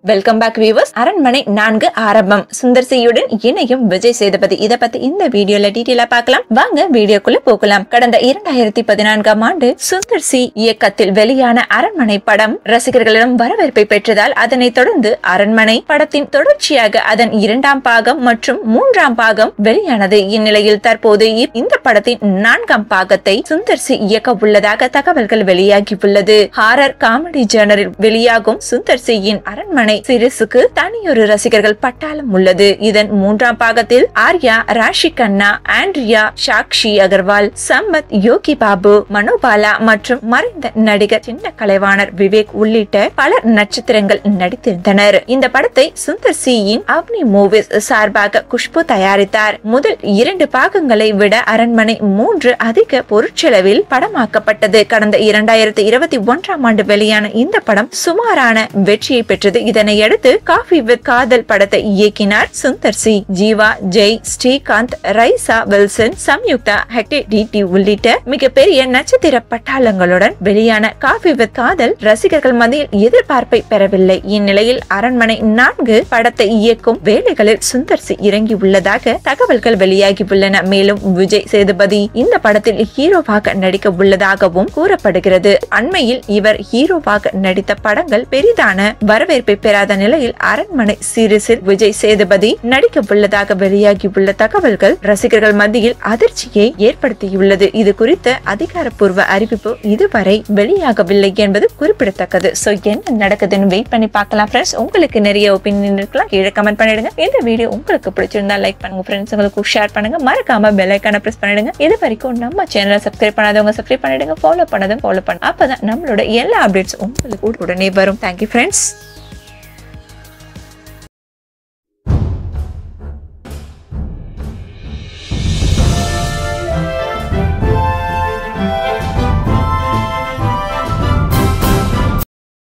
welcome back viewers அரண்மனை நான்கு ஆரம்பம் சுந்தர் சியுடன் இணையும் விஜய் சேதுபதி இத பத்தி இந்த வீடியோல டீட்டெயிலா பார்க்கலாம் வாங்க வீடியோக்குள்ள போகலாம் கடந்த இரண்டாயிரத்தி பதினான்காம் ஆண்டு சுந்தர் சி இயக்கத்தில் வெளியான அரண்மனை படம் ரசிகர்களிடம் வரவேற்பை பெற்றதால் அதனைத் தொடர்ந்து அரண்மனை படத்தின் தொடர்ச்சியாக அதன் இரண்டாம் பாகம் மற்றும் மூன்றாம் பாகம் வெளியானது இந்நிலையில் தற்போது இ- இந்த படத்தின் நான்காம் பாகத்தை சுந்தர் சி இயக்க உள்ளதாக தகவல்கள் வெளியாகியுள்ளது ஹாரர் காமெடி ஜேனரில் வெளியாகும் சுந்தர் சியின் அரண்மனை சிரிசுக்கு தனியொரு ரசிகர்கள் பட்டாளம் உள்ளது இதன் மூன்றாம் பாகத்தில் ஆர்யா ராஷி கண்ணா ஆண்ட்ரியா சாக்ஷி அகர்வால் சம்மத் யோகி பாபு மனோபாலா மற்றும் மறைந்த நடிகர் சின்ன கலைவாணர் விவேக் உள்ளிட்ட பல நட்சத்திரங்கள் நடித்திருந்தனர் இந்த படத்தை சுந்தர் சியின் அவ்னி மூவிஸ் சார்பாக குஷ்பு தயாரித்தார் முதல் இரண்டு பாகங்களை விட அரண்மனை மூன்று அதிக பொருட்செலவில் படமாக்கப்பட்டது கடந்த இரண்டாயிரத்தி இருபத்தி ஒன்றாம் ஆண்டு வெளியான இந்த படம் சுமாரான வெற்றியை பெற்றது இதனையடுத்து காஃபி வித் காதல் படத்தை இயக்கினார் சுந்தர் சி ஜீவா ஜெய் ஸ்ரீகாந்த் ரைசா வில்சன் சம்யுக்தா ஹெக்டே டிடி உள்ளிட்ட மிகப்பெரிய நட்சத்திர பட்டாளங்களுடன் வெளியான காஃபி வித் காதல் ரசிகர்கள் மத்தியில் எதிர்பார்ப்பை பெறவில்லை இந்நிலையில் அரண்மனை நான்கு படத்தை இயக்கும் வேலைகளில் சுந்தர் சி இறங்கி உள்ளதாக தகவல்கள் வெளியாகி உள்ளன மேலும் விஜய் சேதுபதி இந்த படத்தில் ஹீரோவாக நடிக்க உள்ளதாகவும் கூறப்படுகிறது அண்மையில் இவர் ஹீரோவாக நடித்த படங்கள் பெரிதான வரவேற்பை பெறாத நிலையில் அரண்மனை சீரிஸில் விஜய் சேதுபதி நடிக்க உள்ளதாக வெளியாகியுள்ள தகவல்கள் ரசிகர்கள் மத்தியில் அதிர்ச்சியை ஏற்படுத்தியுள்ளது இது குறித்த அதிகாரப்பூர்வ அறிவிப்பு இதுவரை வெளியாகவில்லை என்பது குறிப்பிடத்தக்கது சோ என்ன நடக்குதுன்னு வெயிட் பண்ணி பார்க்கலாம் ஃப்ரெண்ட்ஸ் உங்களுக்கு நிறைய ஒப்பீனியன் இருக்கலாம் கீழே கமெண்ட் பண்ணிடுங்க இந்த வீடியோ உங்களுக்கு பிடிச்சிருந்தா லைக் பண்ணுங்க ஃப்ரெண்ட்ஸ் உங்களுக்கு ஷேர் பண்ணுங்க மறக்காம பெல் ஐக்கான பிரஸ் பண்ணிடுங்க இது வரைக்கும் நம்ம சேனலை சப்ஸ்கிரைப் பண்ணாதவங்க சப்ஸ்கிரைப் பண்ணிடுங்க ஃபாலோ பண்ணதும் ஃபாலோ பண்ண அப்பதான் நம்மளோட எல்லா அப்டேட்ஸ் உங்களுக்கு உடனே வரும் தேங்க்யூ ஃப்ரெண்ட்ஸ்